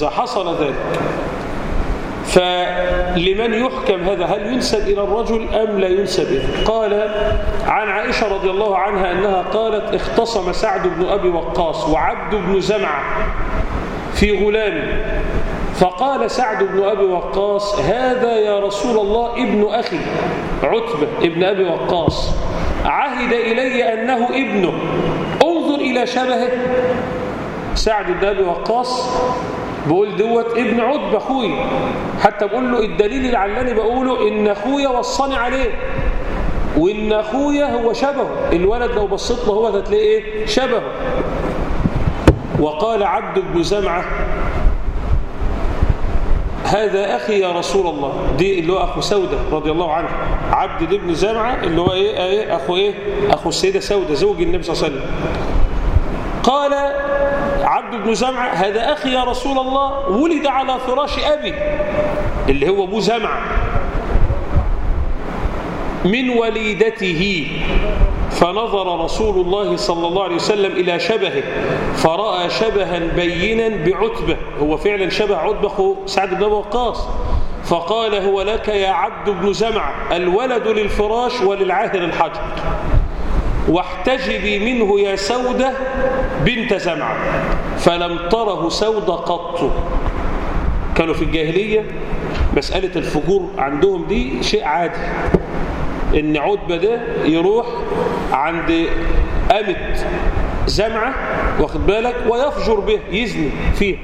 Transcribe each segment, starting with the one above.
إذا حصل ذلك فلمن يحكم هذا هل ينسب إلى الرجل أم لا ينسب إليه قال عن عائشة رضي الله عنها أنها قالت اختصم سعد بن أبي وقاص وعبد بن زمعة في غلام فقال سعد بن أبي وقاص هذا يا رسول الله ابن أخي عتبة ابن أبي وقاص عهد إلي أنه ابنه انظر إلى شبهه سعد بن أبي وقاص بقول دوت ابن عتبة أخوي حتى بقول له الدليل اللي علاني بقوله إن أخويا وصاني عليه وإن أخويا هو شبهه الولد لو بصيت له هو هتلاقيه إيه شبهه وقال عبد بن زمعة هذا أخي يا رسول الله دي اللي هو أخو سودة رضي الله عنه عبد بن زمعة اللي هو إيه, إيه أخو إيه أخو السيدة سودة زوج النبي صلى الله عليه وسلم قال عبد بن زمعة هذا أخي يا رسول الله ولد على فراش أبي اللي هو أبو زمعة من وليدته فنظر رسول الله صلى الله عليه وسلم إلى شبهه فرأى شبها بينا بعتبة هو فعلا شبه عتبة أخو سعد بن وقاص فقال هو لك يا عبد بن زمعة الولد للفراش وللعاهر الحجر واحتجبي منه يا سودة بنت زمعة فلم تره سودة قط كانوا في الجاهلية مسألة الفجور عندهم دي شيء عادي ان عتبة ده يروح عند أمة زمعة واخد بالك ويفجر به يزني فيه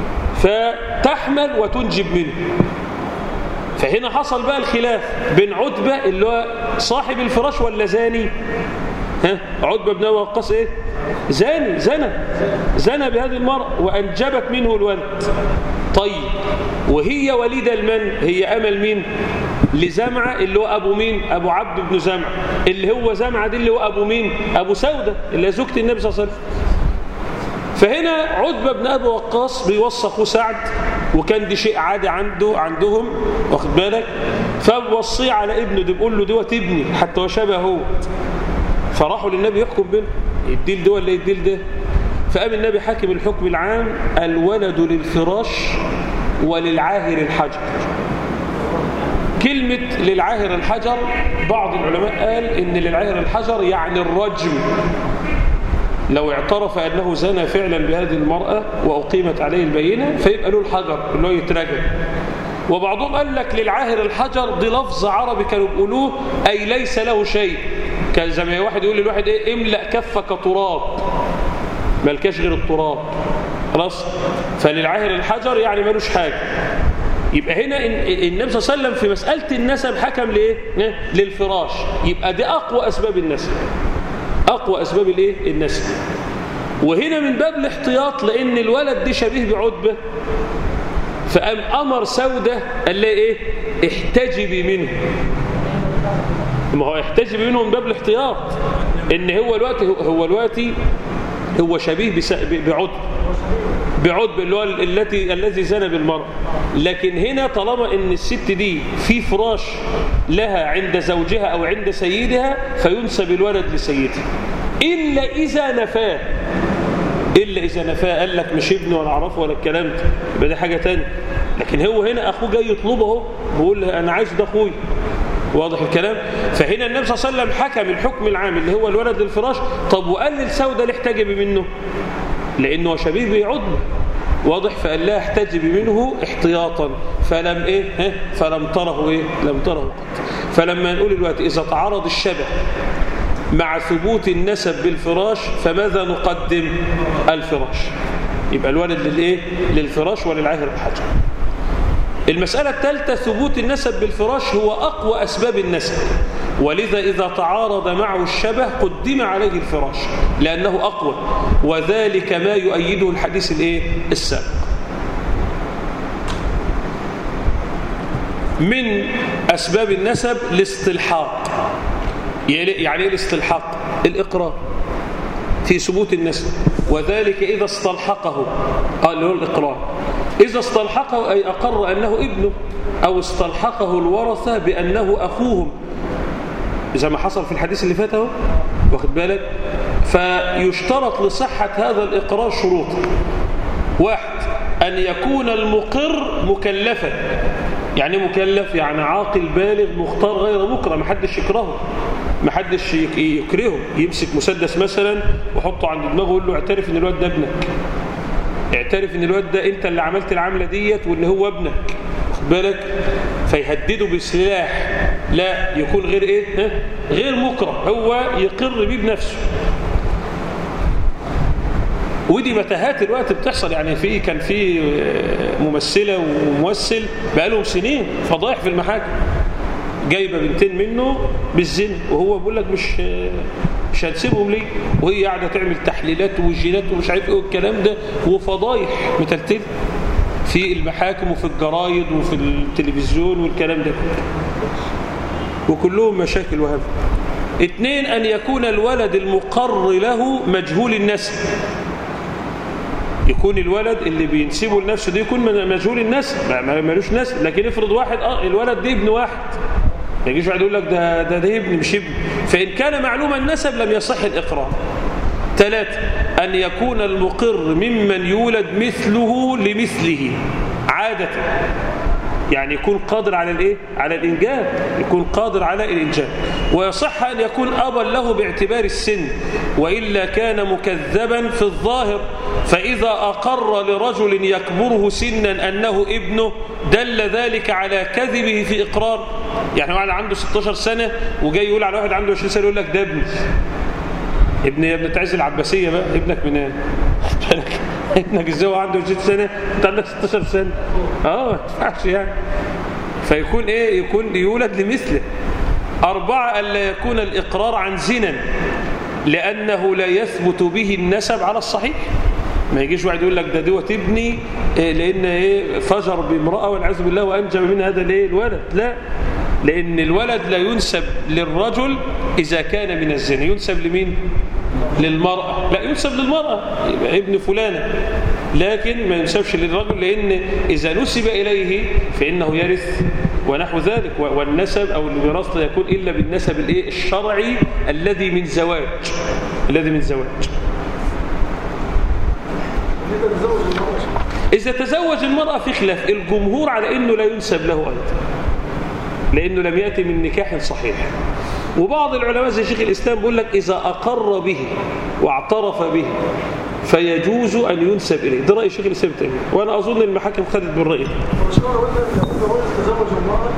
فتحمل وتنجب منه فهنا حصل بقى الخلاف بين عتبة اللي هو صاحب الفراش ولا زاني ها عتبة بن وقاص ايه زاني زنى زنى بهذه المرأة وأنجبت منه الولد طيب وهي وليدة المن هي أمل مين لزمعة اللي هو أبو مين أبو عبد بن زمعة اللي هو زمعة دي اللي هو أبو مين أبو سودة اللي زوجة النبي صلى الله عليه وسلم فهنا عتبة بن أبي وقاص بيوصى أخوه سعد وكان دي شيء عادي عنده عندهم واخد بالك فبوصيه على ابنه ده بيقول له دوت ابني حتى هو شبه هو فراحوا للنبي يحكم بينهم الديل ده ولا الديل ده فقام النبي حاكم الحكم العام الولد للفراش وللعاهر الحجر كلمة للعاهر الحجر بعض العلماء قال إن للعاهر الحجر يعني الرجم لو اعترف أنه زنى فعلا بهذه المرأة وأقيمت عليه البينة فيبقى له الحجر اللي هو يترجم وبعضهم قال لك للعاهر الحجر دي لفظ عربي كانوا بيقولوه أي ليس له شيء كان زي ما واحد يقول للواحد إيه املأ كفك تراب ملكاش غير التراب خلاص فللعاهر الحجر يعني ملوش حاجة يبقى هنا النبي صلى الله عليه وسلم في مسألة النسب حكم لإيه؟ للفراش يبقى دي أقوى أسباب النسب أقوى أسباب الإيه؟ النسب وهنا من باب الاحتياط لأن الولد دي شبيه بعتبة فقام أمر سودة قال لها إيه؟ احتجبي منه ما هو احتجبي منه من باب الاحتياط إن هو الوقت هو الوقت هو شبيه بعتبة بعتب اللي هو التي الذي زنى بالمرأة لكن هنا طالما ان الست دي في فراش لها عند زوجها او عند سيدها فينسب الولد لسيدها الا اذا نفاه الا اذا نفاه قال لك مش ابني ولا اعرفه ولا الكلام ده يبقى دي حاجه ثانيه لكن هو هنا اخوه جاي يطلبه اهو بيقول انا عايز ده اخوي واضح الكلام فهنا النبي صلى الله عليه وسلم حكم الحكم العام اللي هو الولد للفراش طب وقال للسودة ليه احتجب منه لانه شبيه بعضم واضح فقال لها احتجبي منه احتياطا فلم ايه ها فلم تره ايه لم تره قط فلما نقول الوقت اذا تعارض الشبه مع ثبوت النسب بالفراش فماذا نقدم الفراش يبقى الولد للايه للفراش وللعاهر الحجر المسألة الثالثة ثبوت النسب بالفراش هو أقوى أسباب النسب ولذا إذا تعارض معه الشبه قدم عليه الفراش لأنه أقوى وذلك ما يؤيده الحديث الإيه؟ السابق من أسباب النسب الاستلحاق يعني إيه الاستلحاق الإقرار في ثبوت النسب وذلك إذا استلحقه قال له الإقرار إذا استلحقه أي أقر أنه ابنه أو استلحقه الورثة بأنه أخوهم زي ما حصل في الحديث اللي فاته واخد بالك فيشترط لصحة هذا الإقرار شروط واحد أن يكون المقر مكلفا يعني مكلف يعني عاقل بالغ مختار غير مكره ما حدش يكرهه ما حدش يكرهه يمسك مسدس مثلا وحطه عند دماغه ويقول له اعترف ان الواد ده ابنك اعترف ان الواد ده انت اللي عملت العملة ديت وان هو ابنك خد بالك فيهدده بالسلاح لا يكون غير ايه ها؟ غير مكره هو يقر بيه بنفسه ودي متاهات الوقت بتحصل يعني في كان في ممثلة وممثل بقالهم سنين فضايح في المحاكم جايبة بنتين منه بالزنا وهو بيقول لك مش مش هتسيبهم ليه وهي قاعدة تعمل تحليلات وجينات ومش عارف ايه والكلام ده وفضايح متلتل في المحاكم وفي الجرايد وفي التلفزيون والكلام ده وكلهم مشاكل وهم اثنين أن يكون الولد المقر له مجهول النسب يكون الولد اللي بينسبه لنفسه ده يكون مجهول النسب ملوش نسب لكن افرض واحد اه الولد ده ابن واحد ما يجيش واحد يقول لك ده ده ده ابن مش ابن فإن كان معلوم النسب لم يصح الإقرار ثلاثة أن يكون المقر ممن يولد مثله لمثله عادة يعني يكون قادر على الايه على الانجاب يكون قادر على الانجاب ويصح ان يكون ابا له باعتبار السن والا كان مكذبا في الظاهر فاذا اقر لرجل يكبره سنا انه ابنه دل ذلك على كذبه في اقرار يعني واحد عنده 16 سنه وجاي يقول على واحد عنده 20 سنه يقول لك ده ابني ابن يا ابن تعز العباسيه بقى ابنك منين ابنك ازاي عنده 20 سنه انت عندك 16 سنه اه ما ينفعش يعني فيكون ايه يكون يولد لمثله أربعة ألا يكون الإقرار عن زنا لأنه لا يثبت به النسب على الصحيح ما يجيش واحد يقول لك ده دوت ابني إيه لأن إيه فجر بامرأة والعياذ بالله وأنجب من هذا الايه الولد لا لأن الولد لا ينسب للرجل إذا كان من الزنا ينسب لمين للمرأة لا ينسب للمرأة يبقى ابن فلانة لكن ما ينسبش للرجل لأن إذا نسب إليه فإنه يرث ونحو ذلك والنسب أو الوراثة لا يكون إلا بالنسب الإيه الشرعي الذي من زواج الذي من زواج إذا تزوج المرأة في خلاف الجمهور على أنه لا ينسب له أيضا لأنه لم يأتي من نكاح صحيح وبعض العلماء زي شيخ الإسلام بيقول لك إذا أقر به واعترف به فيجوز أن ينسب إليه ده رأي شيخ الإسلام تيمية وأنا أظن المحاكم خدت بالرأي ده مش هو قلنا لو الرجل تزوج امرأة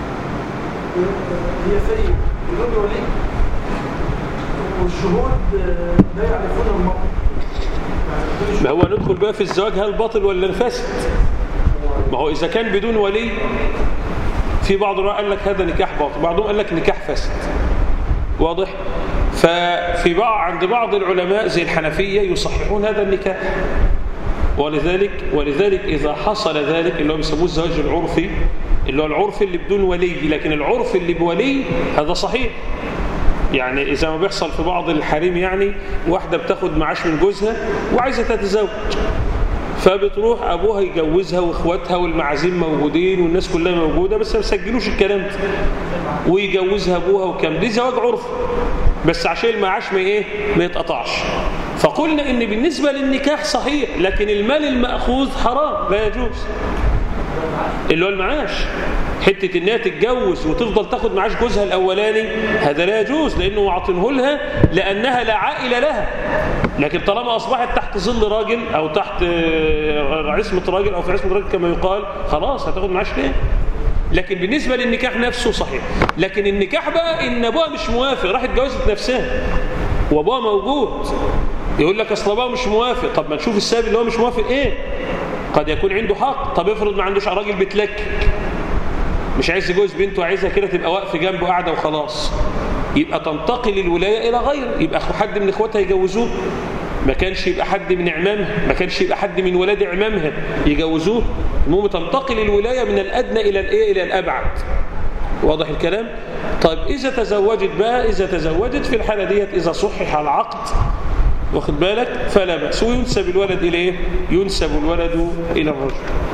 هي سيد بدون ولي والشهود لا يعرفون المرأة ما هو ندخل بقى في الزواج هل باطل ولا فاسد ما هو إذا كان بدون ولي في بعض الرأي قال لك هذا نكاح باطل بعضهم قال لك نكاح فاسد واضح ففي بعض عند بعض العلماء زي الحنفية يصححون هذا النكاح ولذلك ولذلك إذا حصل ذلك اللي هو بيسموه الزواج العرفي اللي هو العرف اللي بدون ولي لكن العرف اللي بولي هذا صحيح يعني إذا ما بيحصل في بعض الحريم يعني واحدة بتاخد معاش من جوزها وعايزة تتزوج فبتروح أبوها يجوزها وإخواتها والمعازيم موجودين والناس كلها موجودة بس ما سجلوش الكلام ده ويجوزها أبوها وكم دي زواج عرف بس عشان المعاش ما إيه ما يتقطعش فقلنا إن بالنسبة للنكاح صحيح لكن المال المأخوذ حرام لا يجوز اللي هو المعاش حتة انها تتجوز وتفضل تاخد معاش جوزها الاولاني هذا لا يجوز لانه عاطنه لها لانها لا عائل لها لكن طالما اصبحت تحت ظل راجل او تحت عصمة راجل او في عصمة راجل كما يقال خلاص هتاخد معاش ليه لكن بالنسبة للنكاح نفسه صحيح لكن النكاح بقى ان ابوها مش موافق راحت اتجوزت نفسها وابوها موجود يقول لك اصل ابوها مش موافق طب ما نشوف السبب اللي هو مش موافق ايه قد يكون عنده حق طب افرض ما عندوش راجل بيتلك مش عايز يجوز بنته عايزها كده تبقى واقفه جنبه قاعده وخلاص يبقى تنتقل الولايه الى غيره يبقى حد من اخواتها يجوزوه ما كانش يبقى حد من عمامها ما كانش يبقى حد من ولاد عمامها يجوزوه المهم تنتقل الولايه من الادنى الى الايه الى الابعد واضح الكلام طيب اذا تزوجت بقى اذا تزوجت في الحاله ديت اذا صحح العقد واخد بالك فلا بأس وينسب الولد إلى إيه؟ ينسب الولد إلى الرجل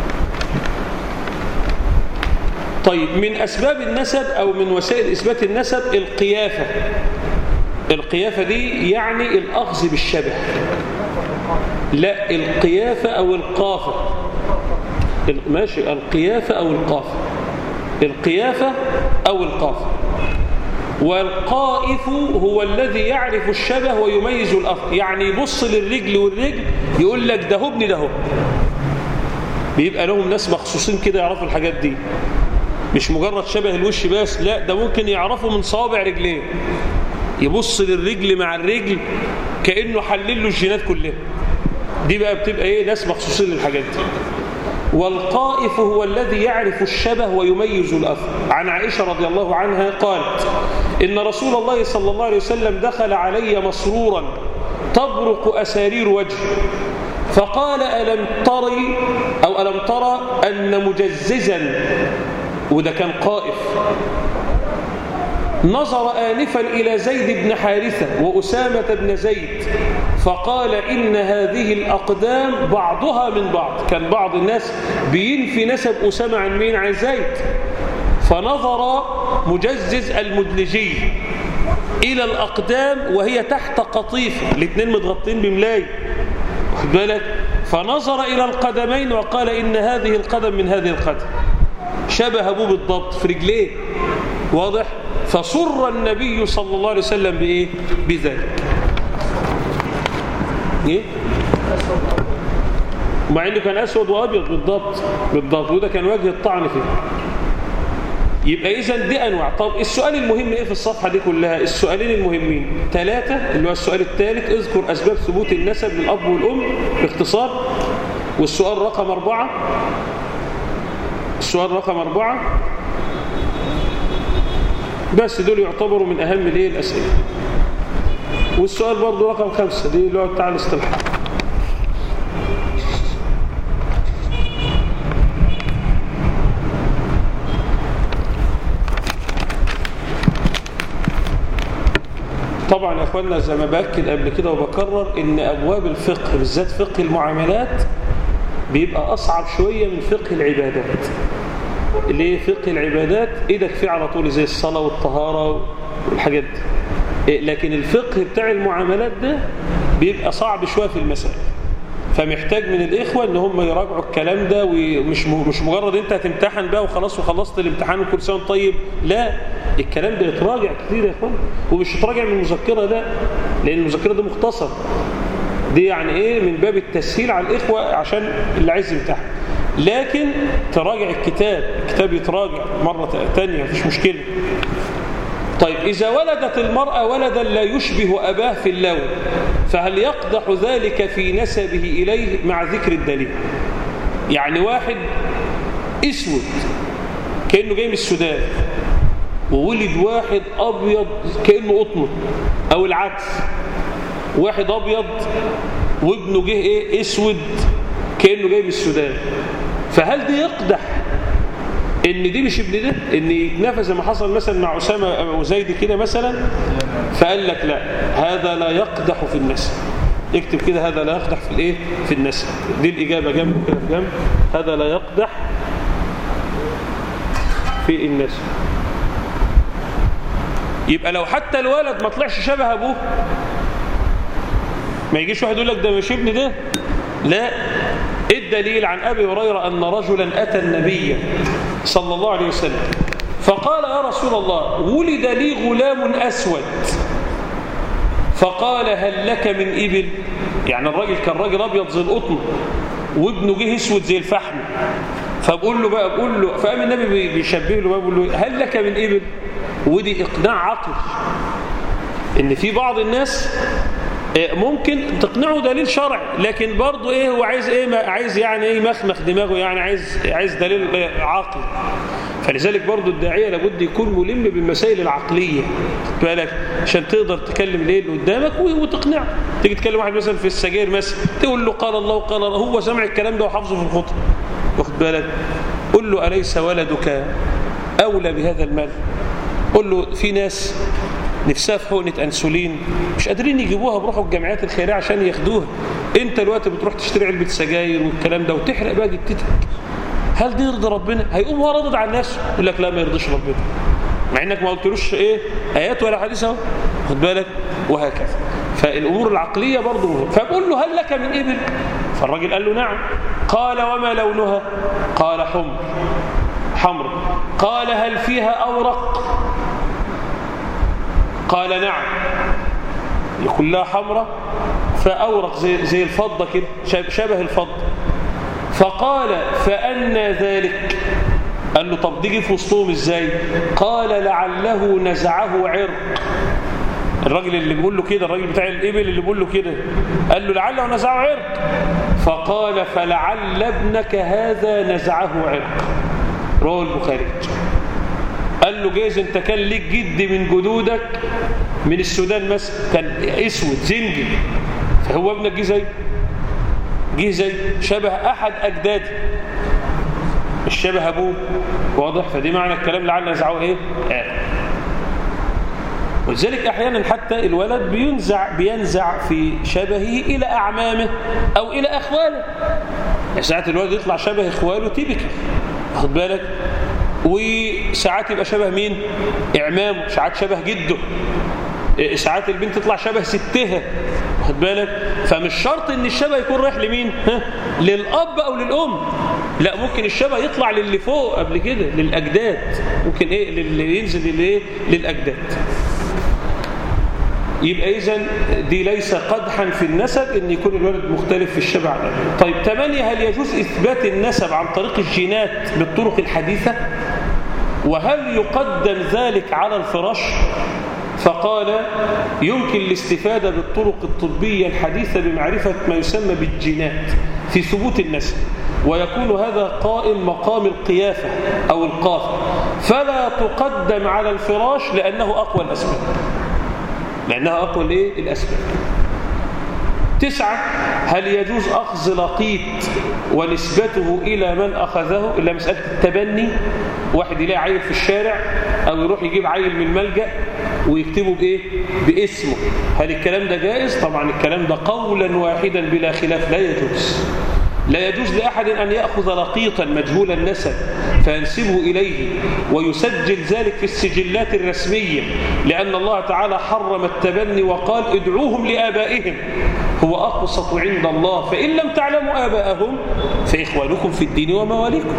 طيب من أسباب النسب أو من وسائل إثبات النسب القيافة القيافة دي يعني الأخذ بالشبه لا القيافة أو القافة ال- ماشي القيافة أو القافة القيافة أو القافة والقائف هو الذي يعرف الشبه ويميز الأخ يعني يبص للرجل والرجل يقول لك ده هو ابني ده هو بيبقى لهم ناس مخصوصين كده يعرفوا الحاجات دي مش مجرد شبه الوش بس لا ده ممكن يعرفوا من صوابع رجليه يبص للرجل مع الرجل كأنه حلل له الجينات كلها دي بقى بتبقى ايه ناس مخصوصين للحاجات دي والقائف هو الذي يعرف الشبه ويميز الأثر عن عائشة رضي الله عنها قالت إن رسول الله صلى الله عليه وسلم دخل علي مسرورا تبرق أسارير وجهه فقال ألم تري أو ألم ترى أن مجززا وده كان قائف نظر آنفا إلى زيد بن حارثة وأسامة بن زيد فقال إن هذه الأقدام بعضها من بعض كان بعض الناس بينفي نسب أسامة عن مين عن زيد فنظر مجزز المدلجي إلى الأقدام وهي تحت قطيفة الاثنين متغطين بملاي واخد بالك فنظر إلى القدمين وقال إن هذه القدم من هذه القدم شبه أبوه بالضبط في رجليه واضح فسر النبي صلى الله عليه وسلم بإيه بذلك إيه مع انه كان اسود وابيض بالضبط بالضبط وده كان وجه الطعن فيه يبقى اذا دي انواع طب السؤال المهم ايه في الصفحه دي كلها السؤالين المهمين ثلاثه اللي هو السؤال الثالث اذكر اسباب ثبوت النسب للاب والام باختصار والسؤال رقم أربعة السؤال رقم أربعة بس دول يعتبروا من أهم الايه الأسئلة والسؤال برضو رقم خمسة دي اللي هو بتاع الاستلحاق طبعا يا اخوانا زي ما باكد قبل كده وبكرر ان ابواب الفقه بالذات فقه المعاملات بيبقى اصعب شويه من فقه العبادات ليه فقه العبادات ايدك فيه على طول زي الصلاه والطهاره والحاجات دي إيه، لكن الفقه بتاع المعاملات ده بيبقى صعب شويه في المسائل فمحتاج من الإخوة إن هم يراجعوا الكلام ده ومش مش مجرد أنت هتمتحن بقى وخلاص وخلصت الامتحان وكل سنة وأنت طيب لا الكلام ده يتراجع كتير يا إخوان ومش يتراجع من المذكرة لا لأن المذكرة دي مختصر دي يعني إيه من باب التسهيل على الإخوة عشان اللي عايز يمتحن لكن تراجع الكتاب الكتاب يتراجع مرة تانية مفيش مشكلة طيب إذا ولدت المرأة ولدا لا يشبه أباه في اللون فهل يقدح ذلك في نسبه إليه مع ذكر الدليل يعني واحد اسود كأنه جاي من السودان وولد واحد أبيض كأنه قطنه أو العكس واحد أبيض وابنه جه إيه اسود كأنه جاي من السودان فهل دي يقدح ان دي مش ابن ده ان يتنافى زي ما حصل مثلا مع اسامه وزيد كده مثلا فقال لك لا هذا لا يقدح في النسب اكتب كده هذا لا يقدح في الايه في النسب دي الاجابه جنب كده في جنب هذا لا يقدح في النسب يبقى لو حتى الولد ما طلعش شبه ابوه ما يجيش واحد يقول لك ده مش ابن ده لا الدليل عن أبي هريرة أن رجلا أتى النبي صلى الله عليه وسلم فقال يا رسول الله ولد لي غلام أسود فقال هل لك من إبل يعني الراجل كان راجل أبيض زي القطن وابنه جه اسود زي الفحم فبقول له بقى بقول له فقام النبي بيشبه له بقى بيقول له هل لك من إبل ودي إقناع عقل إن في بعض الناس ممكن تقنعه دليل شرعي لكن برضه ايه هو عايز ايه ما عايز يعني ايه مخمخ دماغه يعني عايز عايز دليل عقلي فلذلك برضه الداعيه لابد يكون ملم بالمسائل العقليه بالك عشان تقدر تكلم الايه اللي قدامك وتقنعه تيجي تكلم واحد مثلا في السجاير مثلا تقول له قال الله وقال الله هو سمع الكلام ده وحافظه في الخطبه واخد بالك قول له اليس ولدك اولى بهذا المال قول له في ناس نفسها في حقنة أنسولين مش قادرين يجيبوها بروحوا الجمعيات الخيرية عشان ياخدوها انت الوقت بتروح تشتري علبة سجاير والكلام ده وتحرق بقى جتتك هل دي يرضي ربنا هيقوم هو راضي عن نفسه يقول لك لا ما يرضيش ربنا مع انك ما قلتلوش ايه ايات ولا حديث اهو خد بالك وهكذا فالامور العقليه برضه مهمه فبقول له هل لك من ابل فالراجل قال له نعم قال وما لونها قال حمر حمر قال هل فيها أورق قال نعم يقول لها حمرة فأورق زي, زي الفضة كده شبه الفضة فقال فأنا ذلك قال له طب دي في وسطهم ازاي قال لعله نزعه عرق الراجل اللي بيقول له كده الراجل بتاع الإبل اللي بيقول له كده قال له لعله نزعه عرق فقال فلعل ابنك هذا نزعه عرق رواه البخاري قال له جايز انت كان ليك جد من جدودك من السودان مثلا كان اسود زنجي فهو ابنك جه زي جه زي شبه احد اجدادي مش شبه ابوه واضح فدي معنى الكلام لعل نزعه ايه آه. ولذلك احيانا حتى الولد بينزع بينزع في شبهه الى اعمامه او الى اخواله ساعات الولد يطلع شبه اخواله تيبكي واخد بالك وساعات يبقى شبه مين اعمامه ساعات شبه جده ساعات البنت تطلع شبه ستها واخد بالك فمش شرط ان الشبه يكون رايح لمين ها؟ للاب او للام لا ممكن الشبه يطلع للي فوق قبل كده للاجداد ممكن ايه للي ينزل للايه للاجداد يبقى اذا دي ليس قدحا في النسب ان يكون الولد مختلف في الشبع عن الأب. طيب ثمانية هل يجوز اثبات النسب عن طريق الجينات بالطرق الحديثة وهل يقدم ذلك على الفراش فقال يمكن الاستفادة بالطرق الطبية الحديثة بمعرفة ما يسمى بالجينات في ثبوت النسب ويكون هذا قائم مقام القيافة أو القافة فلا تقدم على الفراش لأنه أقوى الأسباب لأنها أقوى الإيه؟ الأسباب تسعة هل يجوز أخذ لقيط ونسبته إلى من أخذه إلا مسألة التبني واحد يلاقي عيل في الشارع أو يروح يجيب عيل من ملجأ ويكتبه بإيه؟ باسمه هل الكلام ده جائز؟ طبعا الكلام ده قولا واحدا بلا خلاف لا يجوز لا يجوز لأحد أن يأخذ لقيطا مجهول النسب فينسبه إليه ويسجل ذلك في السجلات الرسمية لأن الله تعالى حرم التبني وقال ادعوهم لآبائهم هو أقسط عند الله فإن لم تعلموا آباءهم فإخوانكم في الدين ومواليكم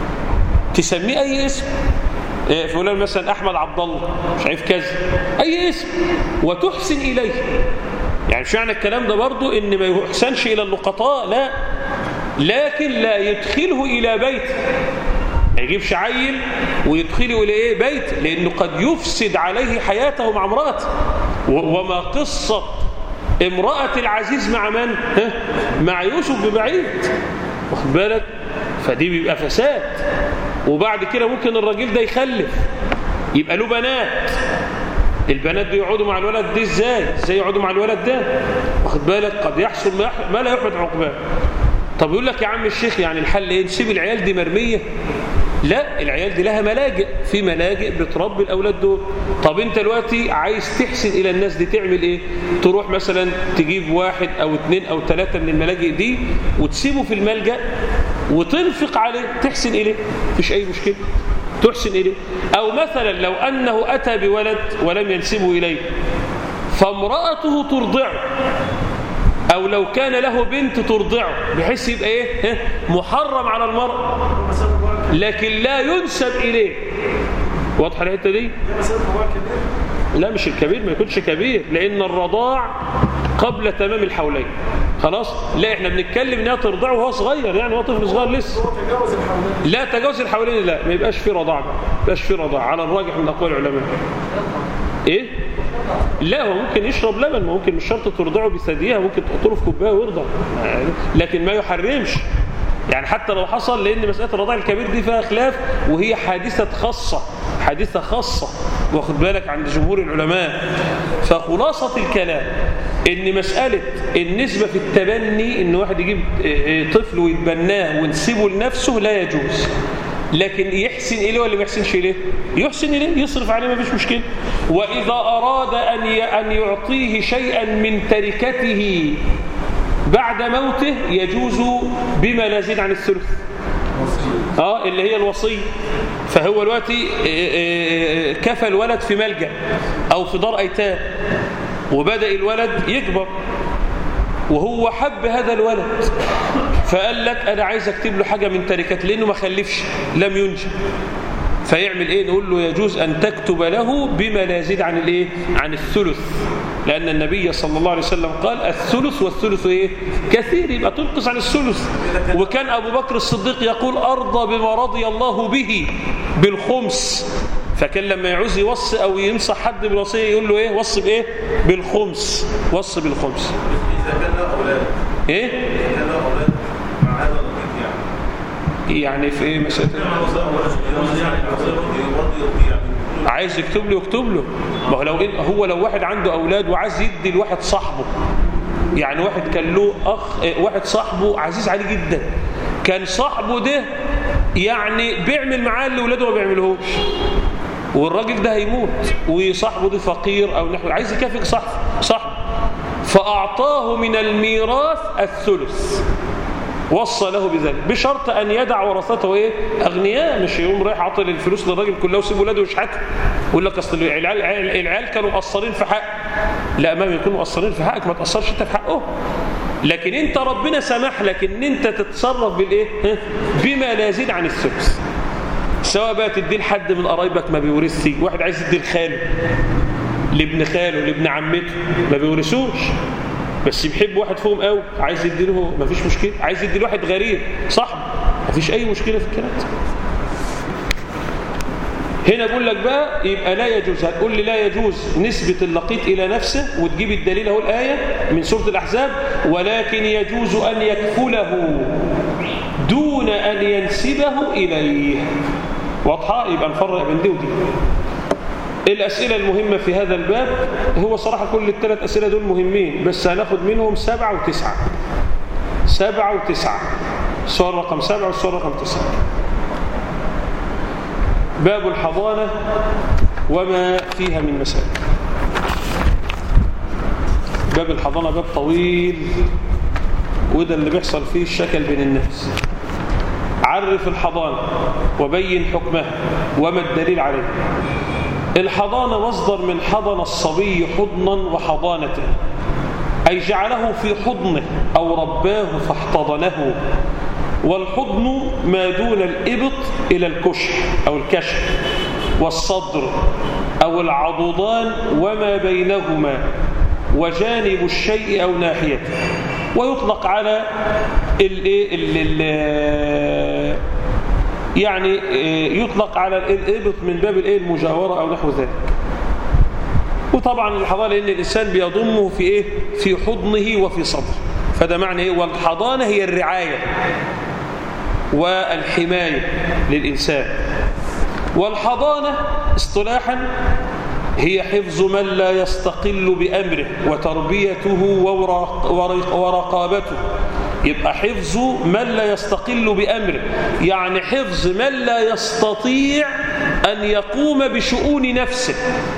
تسميه أي اسم فلان مثلا أحمد عبد الله مش عارف كذا أي اسم وتحسن إليه يعني مش معنى الكلام ده برضو ان ما يحسنش الى اللقطاء لا لكن لا يدخله الى بيته ما يجيبش عيل ويدخله الى ايه بيت لانه قد يفسد عليه حياته مع امراته وما قصه امراه العزيز مع من ها؟ مع يوسف ببعيد واخد بالك فدي بيبقى فساد وبعد كده ممكن الراجل ده يخلف يبقى له بنات البنات بيقعدوا مع الولد ده ازاي ازاي يقعدوا مع الولد ده واخد بالك قد يحصل ما, يح... ما لا يحمد عقباه طب يقول لك يا عم الشيخ يعني الحل ايه نسيب العيال دي مرميه لا العيال دي لها ملاجئ في ملاجئ بتربي الاولاد دول طب انت دلوقتي عايز تحسن الى الناس دي تعمل ايه تروح مثلا تجيب واحد او اثنين او ثلاثه من الملاجئ دي وتسيبه في الملجأ وتنفق عليه تحسن اليه مفيش اي مشكله تحسن إليه أو مثلا لو أنه أتى بولد ولم ينسبه إليه فامرأته ترضعه أو لو كان له بنت ترضعه بحيث يبقى إيه محرم على المرأة لكن لا ينسب إليه واضحة الحتة دي لا مش الكبير ما يكونش كبير لأن الرضاع قبل تمام الحولين خلاص لا احنا بنتكلم انها ترضعه وهو صغير يعني هو طفل صغير لسه لا تجاوز الحولين لا ما يبقاش في رضاعه ما يبقاش في رضاعه على الراجح من اقوال العلماء ايه لا هو ممكن يشرب لبن ممكن مش شرط ترضعه بثديها ممكن تحطه في كوبايه ويرضع لكن ما يحرمش يعني حتى لو حصل لان مساله الرضاع الكبير دي فيها خلاف وهي حادثه خاصه حادثه خاصه واخد بالك عند جمهور العلماء فخلاصه الكلام ان مساله النسبه في التبني ان واحد يجيب طفل ويتبناه ونسيبه لنفسه لا يجوز لكن يحسن إليه ولا ما يحسنش إليه يحسن إليه يصرف عليه ما فيش مشكلة وإذا أراد أن أن يعطيه شيئا من تركته بعد موته يجوز بما لا يزيد عن الثلث اه اللي هي الوصية فهو دلوقتي كفى الولد في ملجأ أو في دار أيتام وبدأ الولد يكبر وهو حب هذا الولد فقال لك أنا عايز أكتب له حاجة من تركته لأنه ما خلفش لم ينجب فيعمل ايه نقول له يجوز ان تكتب له بما لا يزيد عن الايه عن الثلث لان النبي صلى الله عليه وسلم قال الثلث والثلث ايه كثير يبقى تنقص عن الثلث وكان ابو بكر الصديق يقول ارضى بما رضي الله به بالخمس فكان لما يعوز يوصي او ينصح حد بالوصيه يقول له ايه وصي بايه بالخمس وصي بالخمس إذا كان له أولاد ايه إذا كان له أولاد مع هذا الرقيق يعني يعني في ايه مساله كما وصى وصى يعني وصى برضه يرضي يعني عايز يكتب له يكتب له ما هو لو إن هو لو واحد عنده اولاد وعايز يدي لواحد صاحبه يعني واحد كان له اخ إيه، واحد صاحبه عزيز عليه جدا كان صاحبه ده يعني بيعمل معاه اللي ولاده ما بيعملهوش والراجل ده هيموت وصاحبه ده فقير او نحو عايز يكافئ صاحبه صاحبه فاعطاه من الميراث الثلث وصى له بذلك بشرط أن يدع ورثته إيه؟ أغنياء مش يقوم رايح عاطل الفلوس للراجل كلها وسيب ولاده يشحتوا يقول لك أصل العيال, العيال كانوا مقصرين في حق لا ما يكونوا مقصرين في حقك ما تقصرش أنت في حقه لكن أنت ربنا سمح لك أن أنت تتصرف بالإيه؟ ها؟ بما لا يزيد عن الثلث سواء بقى تديه لحد من قرايبك ما بيورثش واحد عايز يديه لخاله لابن خاله لابن عمته ما بيورثوش بس بيحب واحد فيهم قوي عايز يديله مفيش مشكله عايز يدي واحد غريب صاحبه مفيش اي مشكله في الكلام ده هنا بقول لك بقى يبقى لا يجوز هتقول لي لا يجوز نسبة اللقيط إلى نفسه وتجيب الدليل اهو الآية من سورة الأحزاب ولكن يجوز أن يكفله دون أن ينسبه إليه واضحة يبقى نفرق بين دي ودي الأسئلة المهمة في هذا الباب هو صراحة كل الثلاث أسئلة دول مهمين بس هناخد منهم سبعة وتسعة سبعة وتسعة السؤال رقم سبعة والسؤال رقم تسعة باب الحضانة وما فيها من مسائل باب الحضانة باب طويل وده اللي بيحصل فيه الشكل بين الناس عرف الحضانة وبين حكمها وما الدليل عليه الحضانة مصدر من حضن الصبي حضنا وحضانة أي جعله في حضنه أو رباه فاحتضنه والحضن ما دون الإبط إلى الكشح أو الكشف والصدر أو العضدان وما بينهما وجانب الشيء أو ناحيته ويطلق على ال ال ال يعني يطلق على الإبط من باب الايه المجاورة أو نحو ذلك وطبعا الحضانة لأن الإنسان بيضمه في إيه في حضنه وفي صدره فده معنى إيه والحضانة هي الرعاية والحماية للإنسان والحضانة اصطلاحا هي حفظ من لا يستقل بأمره وتربيته ورقابته يبقى حفظ من لا يستقل بأمره يعني حفظ من لا يستطيع أن يقوم بشؤون نفسه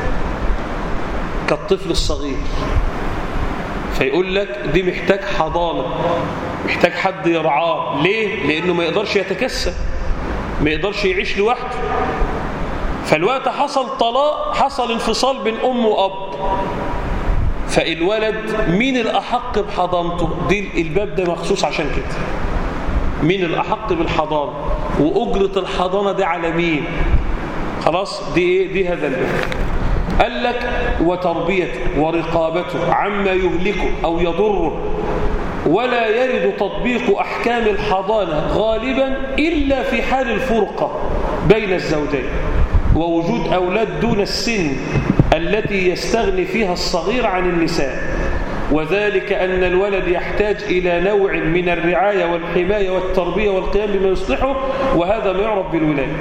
كالطفل الصغير فيقول لك دي محتاج حضانة محتاج حد يرعاه ليه؟ لأنه ما يقدرش يتكسب ما يقدرش يعيش لوحده فالوقت حصل طلاق حصل انفصال بين أم وأب فالولد مين الأحق بحضانته دي الباب ده مخصوص عشان كده مين الأحق بالحضانة وأجرة الحضانة دي على مين خلاص دي إيه دي هذا الباب قال لك وتربيته ورقابته عما يهلكه أو يضره ولا يرد تطبيق أحكام الحضانة غالبا إلا في حال الفرقة بين الزوجين ووجود أولاد دون السن التي يستغني فيها الصغير عن النساء وذلك أن الولد يحتاج إلى نوع من الرعاية والحماية والتربية والقيام بما يصلحه وهذا ما يعرف بالولاية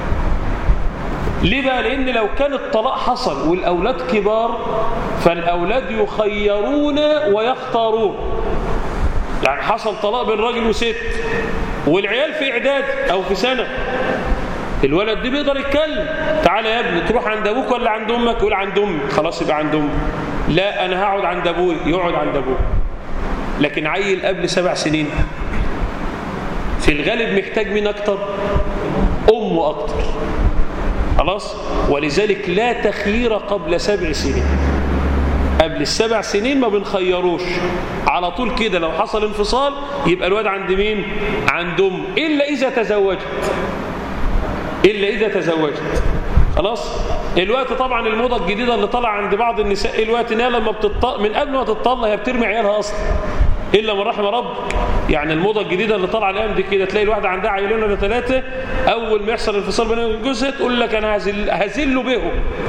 ليه بقى لأن لو كان الطلاق حصل والأولاد كبار فالأولاد يخيرون ويختارون يعني حصل طلاق بين راجل وست والعيال في إعداد أو في سنة الولد دي بيقدر يتكلم تعالى يا ابني تروح عند ابوك ولا عند امك يقول عند امي خلاص يبقى عند امي لا انا هقعد عند ابوي يقعد عند ابوه لكن عيل قبل سبع سنين في الغالب محتاج مين اكتر امه اكتر خلاص ولذلك لا تخيير قبل سبع سنين قبل السبع سنين ما بنخيروش على طول كده لو حصل انفصال يبقى الواد عند مين عند ام الا اذا تزوجت الا اذا تزوجت خلاص الوقت طبعا الموضه الجديده اللي طالعه عند بعض النساء الوقت انها لما بتطلق من قبل ما تطلق هي بترمي عيالها اصلا الا من رحم رب يعني الموضه الجديده اللي طالعه الايام دي كده تلاقي الواحده عندها عيلين ولا ثلاثه اول ما يحصل انفصال بينها وبين جوزها تقول لك انا هزل هزله بهم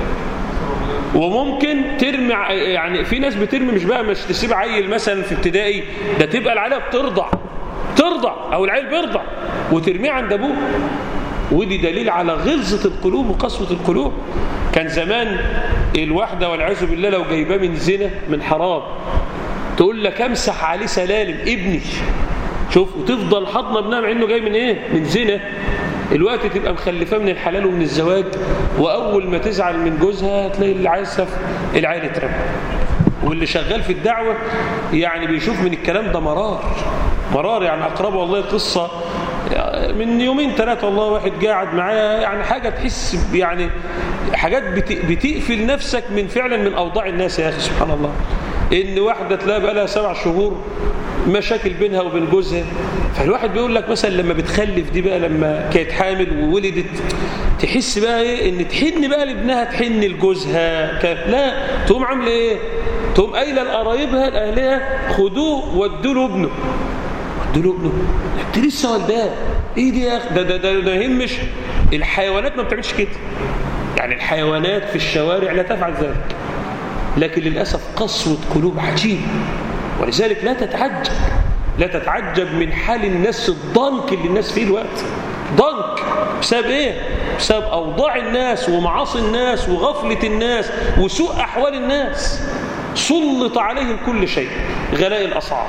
وممكن ترمي ع- يعني في ناس بترمي مش بقى مش تسيب عيل مثلا في ابتدائي ده تبقى العيله بترضع ترضع او العيل بيرضع وترميه عند ابوه ودي دليل على غلظة القلوب وقسوة القلوب كان زمان الواحدة والعياذ بالله لو جايباه من زنا من حرام تقول لك امسح عليه سلالم ابني شوف وتفضل حضن ابنها مع انه جاي من ايه من زنا الوقت تبقى مخلفاه من الحلال ومن الزواج واول ما تزعل من جوزها تلاقي اللي عايز سف العيل اترمى واللي شغال في الدعوة يعني بيشوف من الكلام ده مرار مرار يعني أقربه والله قصة من يومين ثلاثة والله واحد قاعد معايا يعني حاجة تحس ب- يعني حاجات بت- بتقفل نفسك من فعلا من أوضاع الناس يا أخي سبحان الله إن واحدة تلاقي بقى لها سبع شهور مشاكل بينها وبين جوزها فالواحد بيقول لك مثلا لما بتخلف دي بقى لما كانت حامل وولدت تحس بقى ايه ان تحن بقى لابنها تحن لجوزها ك- لا تقوم عامله ايه تقوم قايله لقرايبها لاهلها خدوه ودوا له ابنه ودوا له ابنه انت لسه والداه ايه دي يا اخي ده ده ده ده يهمش الحيوانات ما بتعملش كده يعني الحيوانات في الشوارع لا تفعل ذلك لكن للأسف قسوة قلوب عجيب ولذلك لا تتعجب لا تتعجب من حال الناس الضنك اللي الناس فيه الوقت ضنك بسبب ايه بسبب اوضاع الناس ومعاصي الناس وغفلة الناس وسوء احوال الناس سلط عليهم كل شيء غلاء الاسعار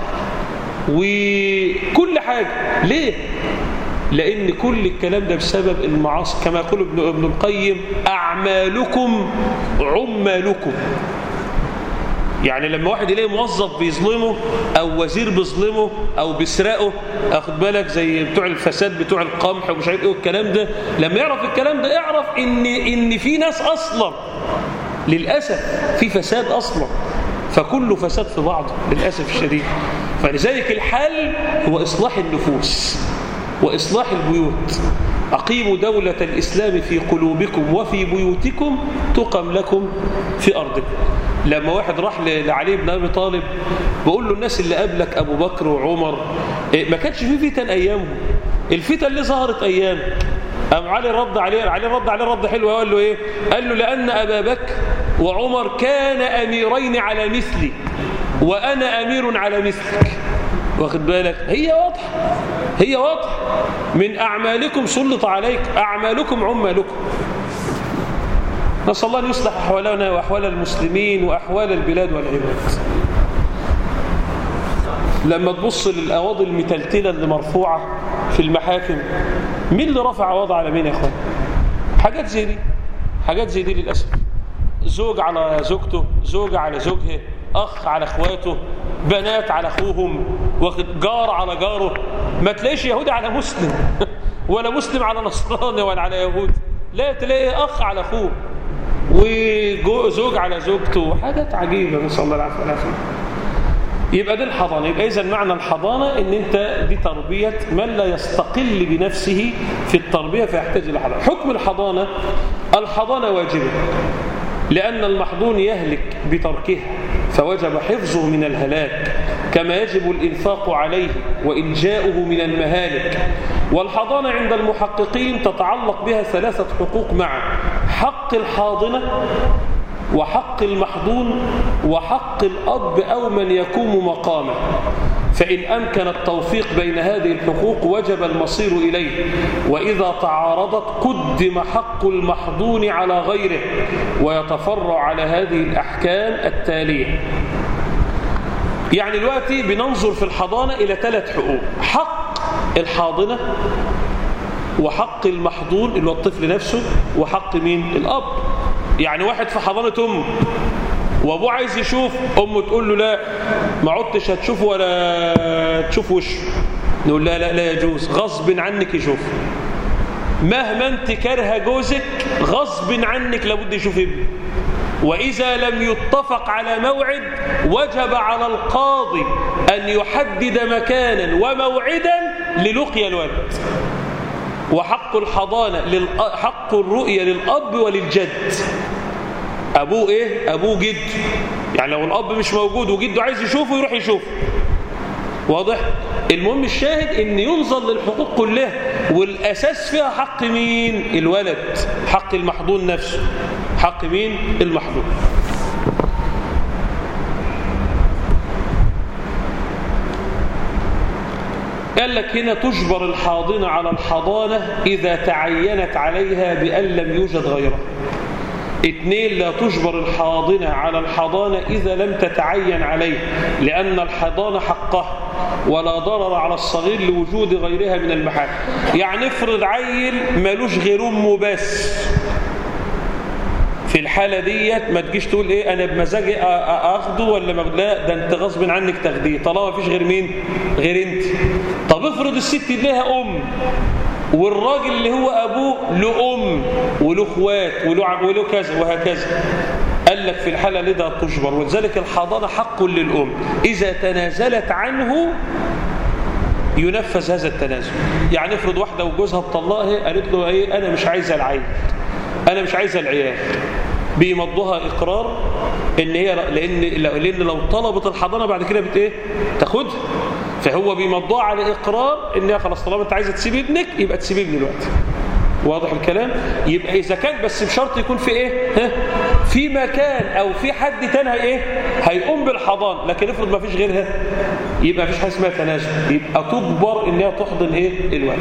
وكل حاجة ليه لأن كل الكلام ده بسبب المعاصي كما يقول ابن, ابن القيم أعمالكم عمالكم يعني لما واحد يلاقي موظف بيظلمه أو وزير بيظلمه أو بيسرقه أخد بالك زي بتوع الفساد بتوع القمح ومش عارف إيه والكلام ده لما يعرف الكلام ده يعرف إن إن في ناس أصلا للأسف في فساد أصلا فكله فساد في بعضه للأسف الشديد فلذلك الحل هو إصلاح النفوس وإصلاح البيوت أقيموا دولة الإسلام في قلوبكم وفي بيوتكم تقم لكم في أرضكم لما واحد راح ل- لعلي بن أبي طالب بقول له الناس اللي قبلك أبو بكر وعمر إيه، ما كانش في فتن أيامهم الفتن اللي ظهرت أيام قام علي رد عليه علي رد عليه رد حلو قال له ايه قال له لان ابا بكر وعمر كان اميرين على مثلي وانا امير على مثلك واخد بالك هي واضحه هي واضحه من اعمالكم سلط عليك اعمالكم عمالكم نسال الله ان يصلح احوالنا واحوال المسلمين واحوال البلاد والعباد لما تبص للأواضي المتلتلة اللي مرفوعة في المحاكم مين اللي رفع وضع على مين يا اخوان حاجات زي دي حاجات زي دي للأسف زوج على زوجته زوجة على زوجها أخ على أخواته بنات على أخوهم واخد جار على جاره ما تلاقيش يهودي على مسلم ولا مسلم على نصراني ولا على يهودي لا تلاقي أخ على أخوه وزوج على زوجته حاجات عجيبة نسأل الله العافية والعافية يبقى دي الحضانة يبقى إذا معنى الحضانة إن أنت دي تربية من لا يستقل بنفسه في التربية فيحتاج إلى حضانة حكم الحضانة الحضانة واجبة لأن المحضون يهلك بتركها فوجب حفظه من الهلاك كما يجب الإنفاق عليه وإنجاؤه من المهالك والحضانة عند المحققين تتعلق بها ثلاثة حقوق معا حق الحاضنة وحق المحضون وحق الأب أو من يقوم مقامه فإن أمكن التوفيق بين هذه الحقوق وجب المصير إليه وإذا تعارضت قدم حق المحضون على غيره ويتفرع على هذه الأحكام التالية يعني دلوقتي بننظر في الحضانة إلى ثلاث حقوق حق الحاضنة وحق المحضون اللي هو الطفل نفسه وحق مين الأب يعني واحد في حضانة أمه وابوه عايز يشوف امه تقول له لا ما عدتش هتشوفه ولا تشوف وشه نقول لا لا لا يجوز غصب عنك يشوف مهما انت كارهه جوزك غصب عنك لابد يشوف ابنه وإذا لم يتفق على موعد وجب على القاضي أن يحدد مكانا وموعدا للقيا الولد وحق الحضانة للأ... حق الرؤية للأب وللجد أبوه إيه؟ أبوه جد يعني لو الأب مش موجود وجده عايز يشوفه يروح يشوفه واضح؟ المهم الشاهد ان ينظر للحقوق كلها والأساس فيها حق مين؟ الولد حق المحضون نفسه حق مين؟ المحضون قال لك هنا تجبر الحاضنة على الحضانة إذا تعينت عليها بأن لم يوجد غيرها اثنين لا تجبر الحاضنة على الحضانة إذا لم تتعين عليه لأن الحضانة حقه ولا ضرر على الصغير لوجود غيرها من المحال يعني افرض عيل ملوش غير أمه بس في الحالة ديت ما تجيش تقول ايه انا بمزاجي اخده ولا ما لا ده انت غصب عنك تاخديه طالما مفيش غير مين غير انت طب افرض الست اللي لها ام والراجل اللي هو ابوه له ام وله اخوات وله وله كذا وهكذا قال لك في الحالة لذا تجبر ولذلك الحضانة حق للأم إذا تنازلت عنه ينفذ هذا التنازل يعني افرض واحدة وجوزها طلقها قالت له ايه انا مش عايزة العيل انا مش عايزة العيال بيمضوها اقرار ان هي لان لان لو طلبت الحضانه بعد كده بت ايه تاخدها فهو بيمضوها على اقرار ان هي خلاص طالما انت عايزه تسيب ابنك يبقى تسيب ابني دلوقتي واضح الكلام يبقى اذا كان بس بشرط يكون في ايه ها في مكان او في حد تاني ايه هيقوم بالحضانه لكن افرض ما فيش غيرها يبقى مفيش حاجه اسمها تنازل يبقى تجبر ان هي تحضن ايه الولد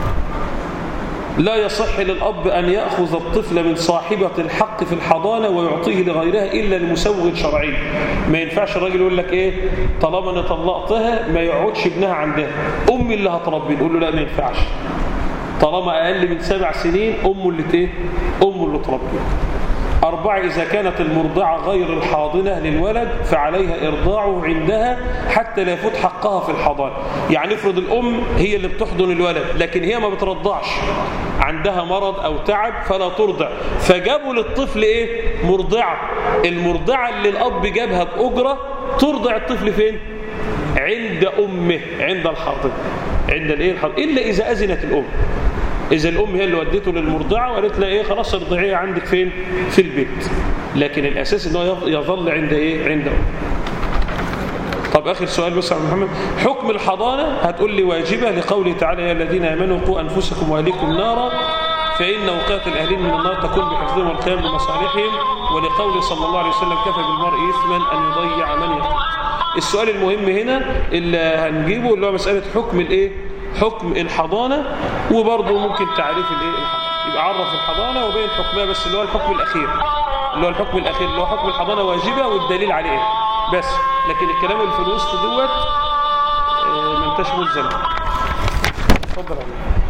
لا يصح للأب أن يأخذ الطفل من صاحبة الحق في الحضانة ويعطيه لغيرها إلا لمسوغ شرعي ما ينفعش الراجل يقول لك إيه طالما أنا طلقتها ما يقعدش ابنها عندها أمي اللي هتربي نقول له لا ما ينفعش طالما أقل من سبع سنين أمه اللي إيه أمه اللي تربي أربعة إذا كانت المرضعة غير الحاضنة للولد فعليها إرضاعه عندها حتى لا يفوت حقها في الحضانة يعني افرض الأم هي اللي بتحضن الولد لكن هي ما بترضعش عندها مرض أو تعب فلا ترضع فجابوا للطفل إيه مرضعة المرضعة اللي الأب جابها بأجرة ترضع الطفل فين عند أمه عند الحاضنة عند الإيه الحاضنة إلا إذا أذنت الأم إذا الأم هي اللي ودته للمرضعة وقالت لها إيه خلاص ارضعيه عندك فين في البيت لكن الأساس إنه يظل عند إيه عند أم طب آخر سؤال بس يا محمد حكم الحضانة هتقول لي واجبة لقوله تعالى يا الذين آمنوا قوا أنفسكم وأهليكم نارا فإن وقاية الأهلين من النار تكون بحفظهم والقيام بمصالحهم ولقوله صلى الله عليه وسلم كفى بالمرء إثما أن يضيع من يقوم السؤال المهم هنا اللي هنجيبه اللي هو مسألة حكم الإيه حكم الحضانة وبرضه ممكن تعريف الايه الحضانة يبقى عرف الحضانة وبين حكمها بس اللي هو الحكم الأخير اللي هو الحكم الأخير اللي هو حكم الحضانة واجبة والدليل عليه ايه بس لكن الكلام اللي في الوسط دوت اه ما انتش ملزم اتفضل عليك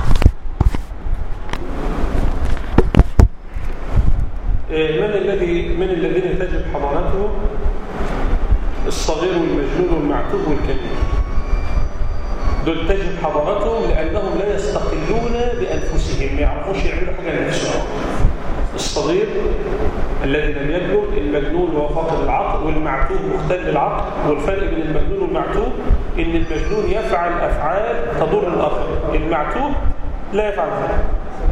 من الذي من الذين تجب حضانته الصغير والمجنون والمعتوه والكبير دول تجب حضارتهم لأنهم لا يستقلون بأنفسهم ما يعرفوش يعملوا حاجة لنفسهم الصغير الذي لم يبلغ المجنون وهو فاقد العقل والمعتوه مختل العقل والفرق بين المجنون والمعتوه ان المجنون يفعل افعال تضر الاخر المعتوه لا يفعل ذلك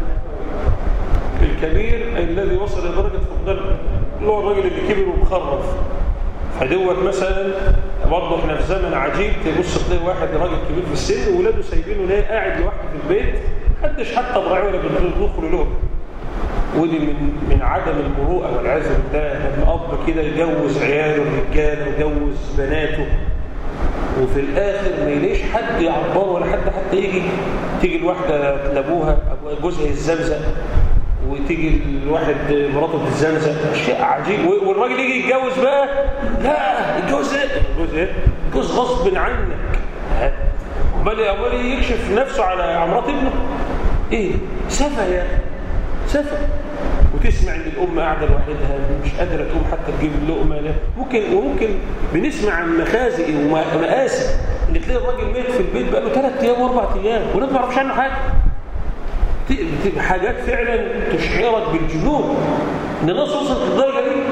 الكبير الذي وصل الى درجه فقدان اللي هو الراجل اللي كبر ومخرف فدوت مثلا برضه احنا في زمن عجيب تبص تلاقي واحد راجل كبير في السن وولاده سايبينه ليه قاعد لوحده في البيت محدش حتى ضراعي ولا بيدخلوا لهم ودي من من عدم المروءه والعياذ بالله لما اب كده يجوز عياله الرجاله ويجوز بناته وفي الاخر ما يلاقيش حد يعبره ولا حد حتى يجي تيجي الواحده لابوها جوزها يتزمزق وتيجي الواحد مراته تتزمزق شيء عجيب والراجل يجي يتجوز بقى لا يتجوز ايه يتجوز ايه يتجوز غصب عنك بل امال يكشف نفسه على مرات ابنه ايه سفه يا سفه وتسمع ان الام قاعده لوحدها مش قادره تقوم حتى تجيب اللقمه لا ممكن وممكن بنسمع عن مخازي ومآسي ان تلاقي الراجل ميت في البيت بقى له ثلاث ايام واربع ايام والناس ما يعرفش عنه حاجه بتبقى حاجات فعلا تشعرك بالجنون ان الناس وصلت للدرجه دي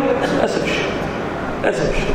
للاسف الشديد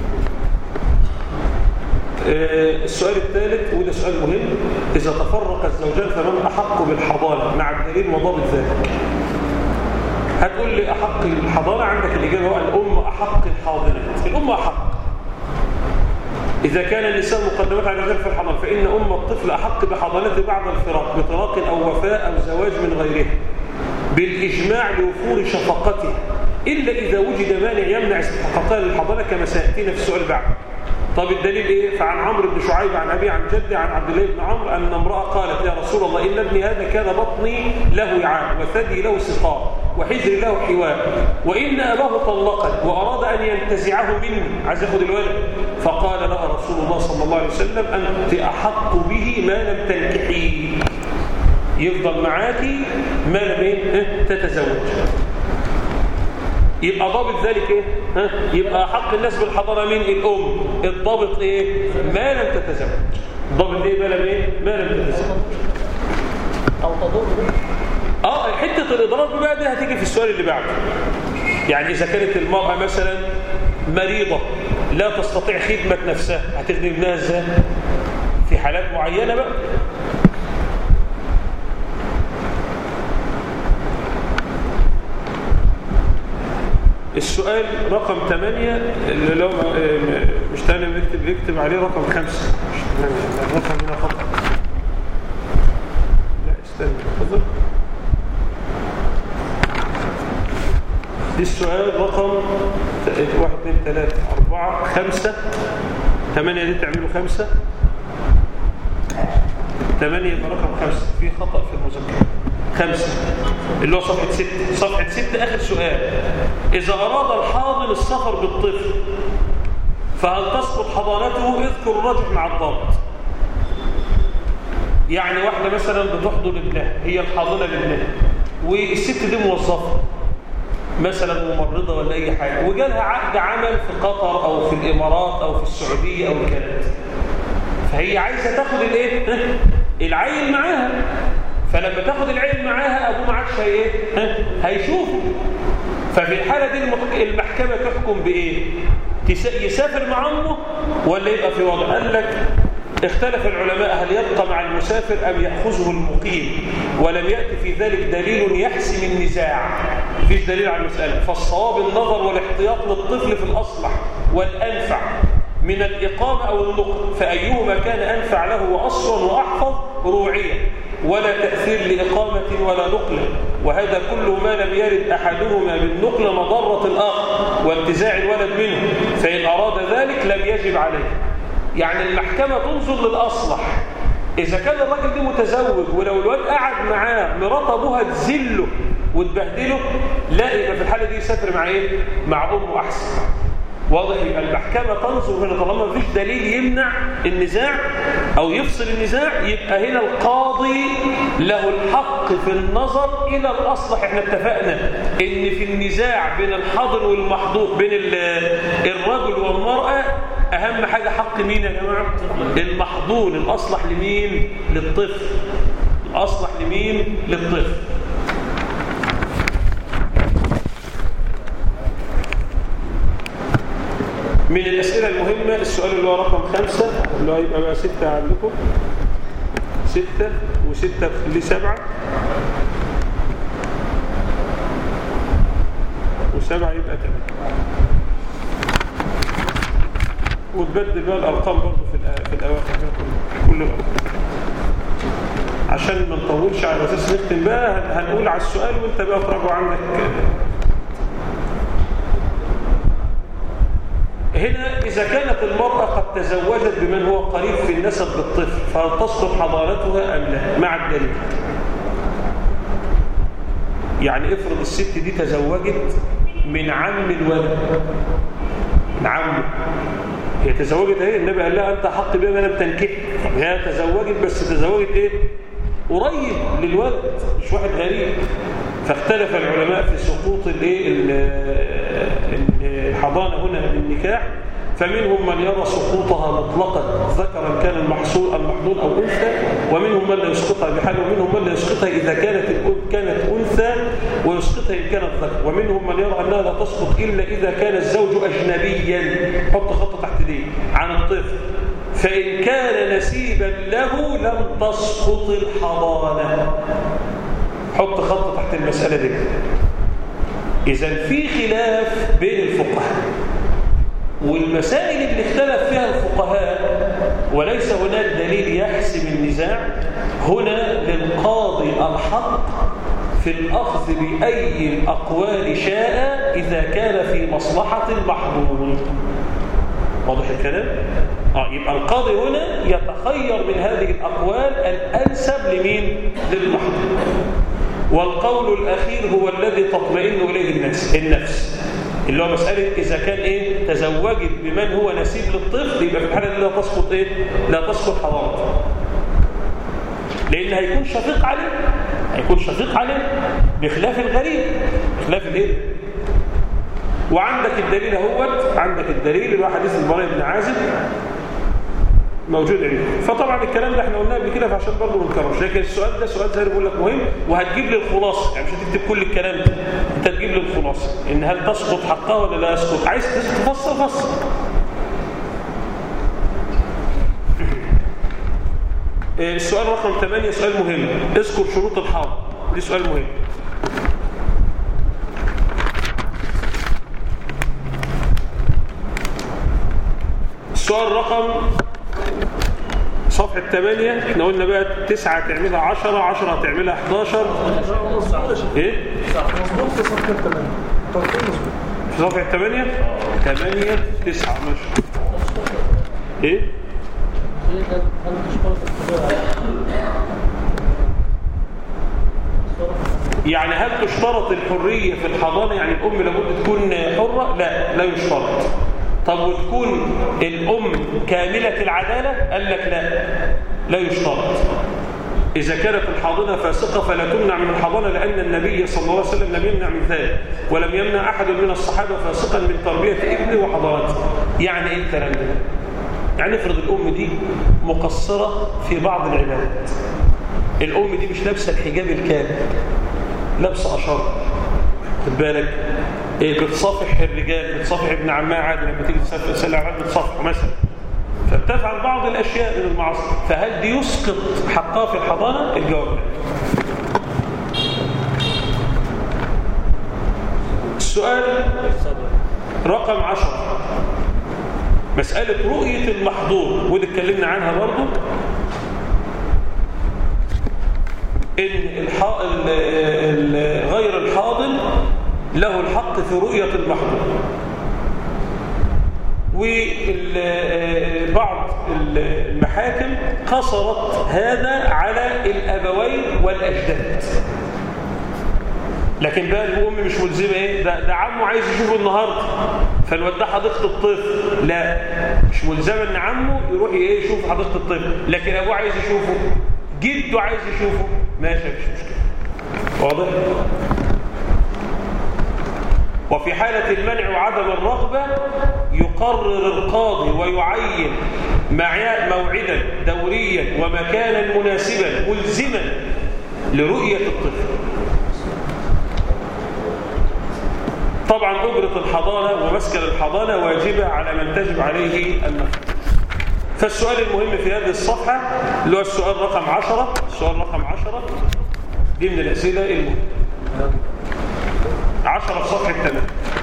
آه، السؤال الثالث وده سؤال مهم إذا تفرق الزوجان فمن أحق بالحضانة مع الدليل وضابط ذلك هتقول لي أحق الحضانة عندك الإجابة هو الأم أحق الحاضنات الأم أحق إذا كان النساء مقدمات على الرجال في الحضانة فإن أم الطفل أحق بحضانته بعد الفراق بطلاق أو وفاء أو زواج من غيرها بالإجماع لوفور شفقتها إلا إذا وجد مانع يمنع استحقاقها للحضانة كما سيأتينا في السؤال بعد طب الدليل إيه؟ فعن عمرو بن شعيب عن أبي عن جدي عن عبد الله بن عمرو أن امرأة قالت يا رسول الله إن ابني هذا كان بطني له وعاء وثدي له سقاء وحجر له حواء وإن أباه طلقا وأراد أن ينتزعه مني عايز ياخد الولد فقال لها رسول الله صلى الله عليه وسلم أنت أحق به ما لم تنكحيه يفضل معاكي ما لم إيه؟ تتزوج يبقى ضابط ذلك ايه ها؟ يبقى حق الناس بالحضانه مين الام الضابط ايه ما لم تتزوج ضابط ايه ما لم ايه ما لم تتزوج أو تضر به اه حته الاضرار بقى دي هتيجي في السؤال اللي بعده يعني اذا كانت المراه مثلا مريضه لا تستطيع خدمه نفسها هتخدم ابنها ازاي في حالات معينه بقى السؤال رقم 8 اللي لو مش تاني بيكتب بيكتب عليه رقم 5 مش تمانية، الرقم هنا خطأ لا استنى اتفضل دي السؤال رقم 1 2 3 4 5 8 دي تعملوا 5 8 يبقى رقم 5 في خطأ في المذكرة خمسة اللي هو صفحة ستة صفحة ستة آخر سؤال إذا أراد الحاضن السفر بالطفل فهل تسقط حضانته اذكر الرجل مع الضابط يعني واحدة مثلا بتحضن ابنها هي الحاضنة لابنها والست دي موظفة مثلا ممرضة ولا أي حاجة وجالها عقد عمل في قطر أو في الإمارات أو في السعودية أو الكلام فهي عايزة تاخد الايه ها؟ العيل معاها فلما تاخد العيل معاها ابوه ما عادش هي ايه ها؟ هيشوفه ففي الحالة دي المحك- المحكمة تحكم بإيه تس- يسافر مع أمه ولا يبقى في وضع قال لك اختلف العلماء هل يبقى مع المسافر أم يأخذه المقيم ولم يأتي في ذلك دليل يحسم النزاع مفيش دليل على المسألة فالصواب النظر والاحتياط للطفل في الأصلح والأنفع من الإقامة أو النقل فأيهما كان أنفع له وأصلا وأحفظ روعيا ولا تأثير لإقامة ولا نقل وهذا كل ما لم يرد أحدهما بالنقل مضرة الآخر وانتزاع الولد منه فإن أراد ذلك لم يجب عليه يعني المحكمة تنظر للأصلح إذا كان الراجل ده متزوج ولو الواد قعد معاه مرات أبوها تذله وتبهدله لا يبقى في الحالة دي يسافر مع إيه؟ مع أمه أحسن واضح يبقى المحكمة تنظر هنا طالما مفيش دليل يمنع النزاع أو يفصل النزاع يبقى هنا القاضي له الحق في النظر إلى الأصلح احنا اتفقنا إن في النزاع بين الحاضر والمحظور بين ال- الرجل والمرأة أهم حاجة حق مين يا جماعة؟ المحظور الأصلح لمين؟ للطفل الأصلح لمين؟ للطفل من الأسئلة المهمة السؤال اللي هو رقم خمسة اللي هو يبقى بقى ستة عندكم ستة وستة لسبعة وسبعة يبقى تمام وتبدل بقى الأرقام برضه في الأ- في الأواخر كده كل- كل الأرقام عشان ما نطولش على أساس نختم بقى هن- هنقول على السؤال وأنت بقى تراجعوا عندك هنا إذا كانت المرأة قد تزوجت بمن هو قريب في النسب بالطفل فهل تسقط حضانتها أم لا مع الدليل يعني افرض الست دي تزوجت من عم الولد من عمه هي تزوجت ايه النبي قال لها انت حق بها ما لم تنكح هي تزوجت بس تزوجت ايه قريب للولد مش واحد غريب فاختلف العلماء في سقوط الايه ال- ال- الحضانه هنا بالنكاح فمنهم من يرى سقوطها مطلقا ذكرا كان المحصول المحظوظ أو أنثى ومنهم من لا يسقطها بحال ومنهم من لا يسقطها إذا كانت الأن- كانت أنثى ويسقطها إن كانت ذكر ومنهم من يرى أنها لا تسقط إلا إذا كان الزوج أجنبيا حط خط تحت دي عن الطفل فإن كان نسيبا له لم تسقط الحضانة حط خط تحت المسألة دي إذا في خلاف بين الفقهاء والمسائل اللي اختلف فيها الفقهاء وليس هناك دليل يحسم النزاع هنا للقاضي الحق في الأخذ بأي الأقوال شاء إذا كان في مصلحة المحظوظ واضح الكلام؟ آه يبقى القاضي هنا يتخير من هذه الأقوال الأنسب لمين؟ للمحظوظ والقول الأخير هو الذي تطمئن إليه النفس النفس اللي هو مسألة إذا كان إيه تزوجت بمن هو نسيب للطفل يبقى في الحالة دي لا تسقط إيه لا تسقط حضانته لأن هيكون شفيق عليه هيكون شفيق عليه بخلاف الغريب بخلاف الإيه وعندك الدليل اهوت عندك الدليل اللي هو حديث البراء بن عازب موجود عندك فطبعا الكلام ده احنا قلناه قبل كده فعشان برضه ما نكررش لكن السؤال ده سؤال زي ما بقول لك مهم وهتجيب لي الخلاصه يعني مش هتكتب كل الكلام ده انت تجيب لي الخلاصه ان هل تسقط حقها ولا لا يسقط عايز تفسر فسر إيه، السؤال رقم 8 سؤال مهم اذكر شروط الحاضر دي سؤال مهم السؤال رقم صفحة 8 احنا قلنا بقى 9 تعملها 10 10 تعملها 11 ايه؟ مظبوط في صفحة 8 ترتيب مظبوط في صفحة 8 8 9 ماشي ايه؟ هل هل تشترط الحضور يعني هل تشترط الحرية في الحضانة يعني الأم لابد تكون حرة لا لا يشترط طب وتكون الأم كاملة العدالة قال لك لا لا يشترط إذا كانت الحاضنة فاسقة فلا تمنع من الحضانة لأن النبي صلى الله عليه وسلم لم يمنع من ذلك ولم يمنع أحد من الصحابة فاسقا من تربية ابنه وحضانته يعني إيه الكلام ده؟ يعني افرض الأم دي مقصرة في بعض العبادات الأم دي مش لابسة الحجاب الكامل لابسه اشر خد بالك إيه بتصافح الرجال بتصافح ابن عمها عادي لما تيجي تسافر تسلم على الراجل بتصافحه مثلا فبتفعل بعض الاشياء من المعاصي فهل دي يسقط حقها في الحضانه الجواب لا السؤال رقم عشرة مسألة رؤية المحظور ودي اتكلمنا عنها برضو ان الح- ال- ال- غير الحاضن له الحق في رؤية المحظور وبعض المحاكم قصرت هذا على الأبوين والأجداد لكن بقى الأم مش ملزمة إيه ده, ده عمه عايز يشوفه النهاردة فالواد ده حديقة الطفل لا مش ملزمة إن عمه يروح إيه يشوف حديقة الطفل لكن أبوه عايز يشوفه جده عايز يشوفه ماشي مفيش مشكلة واضح وفي حالة المنع وعدم الرغبة يقرر القاضي ويعين معيا- موعدا دوريا ومكانا مناسبا ملزما لرؤية الطفل طبعا أجرة الحضانة ومسكن الحضانة واجبة على من تجب عليه النفقة فالسؤال المهم في هذه الصفحة اللي هو السؤال رقم عشرة السؤال رقم عشرة دي من الأسئلة المهمة عشرة في صفحة تمام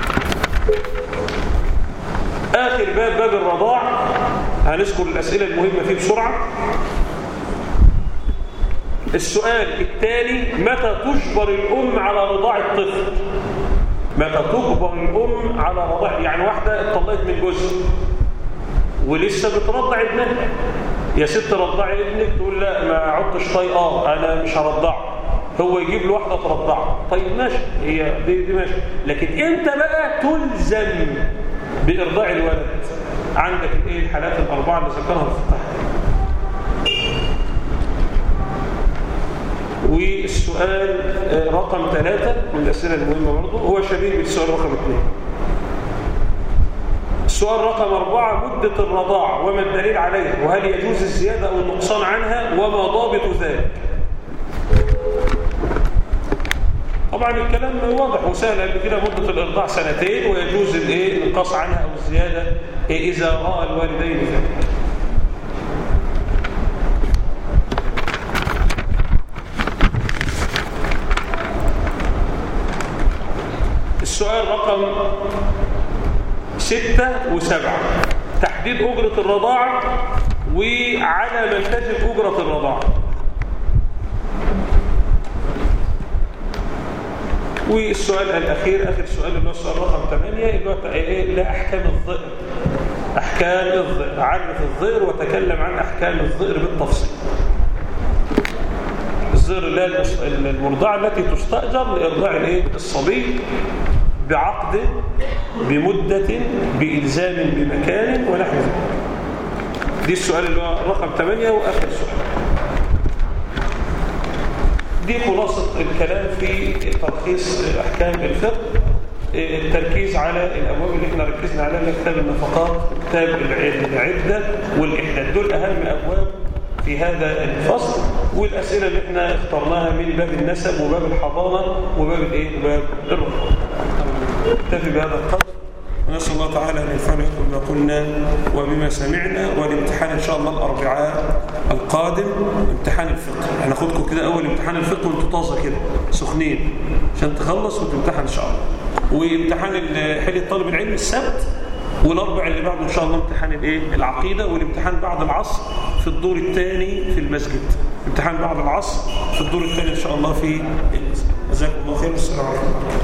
آخر باب باب الرضاع هنذكر الأسئلة المهمة فيه بسرعة السؤال التالي متى تجبر الأم على رضاع الطفل متى تجبر الأم على رضاع يعني واحدة اتطلقت من جوزها ولسه بترضع ابنها يا ست رضعي ابنك تقول لا ما عدتش طايقاه انا مش هرضعه هو يجيب له واحده ترضعه طيب ماشي هي دي, دي ماشي لكن انت بقى تلزم بارضاع الولد عندك الايه الحالات الاربعه اللي ذكرها الفقهاء والسؤال آه، رقم ثلاثة من الأسئلة المهمة برضه هو شبيه بالسؤال رقم اثنين السؤال رقم أربعة مدة الرضاعة وما الدليل عليها وهل يجوز الزيادة أو النقصان عنها وما ضابط ذلك طبعا الكلام واضح وسهل قبل كده مدة الإرضاع سنتين ويجوز الايه النقاص عنها أو الزيادة إيه إذا رأى الوالدين ذلك السؤال رقم ستة وسبعة تحديد أجرة الرضاعة وعلى من تجب أجرة الرضاعة والسؤال الأخير آخر سؤال اللي هو السؤال رقم 8 اللي هو إيه لا أحكام الظئر أحكام الظئر عرف الظئر وتكلم عن أحكام الظئر بالتفصيل الظئر اللي هي المس- المرضعة التي تستأجر لإرضاع الإيه؟ الصبي بعقد بمدة بإلزام بمكان ونحو ذلك دي السؤال اللي هو رقم 8 وآخر سؤال دي خلاصة الكلام في تلخيص أحكام الفقه التركيز على الأبواب اللي احنا ركزنا عليها اللي هي كتاب النفقات وكتاب الع- العدة والإحداد دول أهم أبواب في هذا الفصل والأسئلة اللي احنا اخترناها من باب النسب وباب الحضانة وباب الايه وباب الرفض نكتفي بهذا القدر ونسأل الله تعالى أن ينفعنا بما قلنا وبما سمعنا والامتحان إن شاء الله الأربعاء القادم امتحان الفقه هناخدكم كده أول امتحان الفقه وانتوا طازة كده سخنين عشان تخلص وتمتحن إن شاء الله وامتحان ال- حلية طالب العلم السبت والأربع اللي بعده إن شاء الله امتحان الإيه العقيدة والامتحان بعد العصر في الدور الثاني في المسجد امتحان بعد العصر في الدور الثاني إن شاء الله في المسجد جزاكم الله خير والسلام عليكم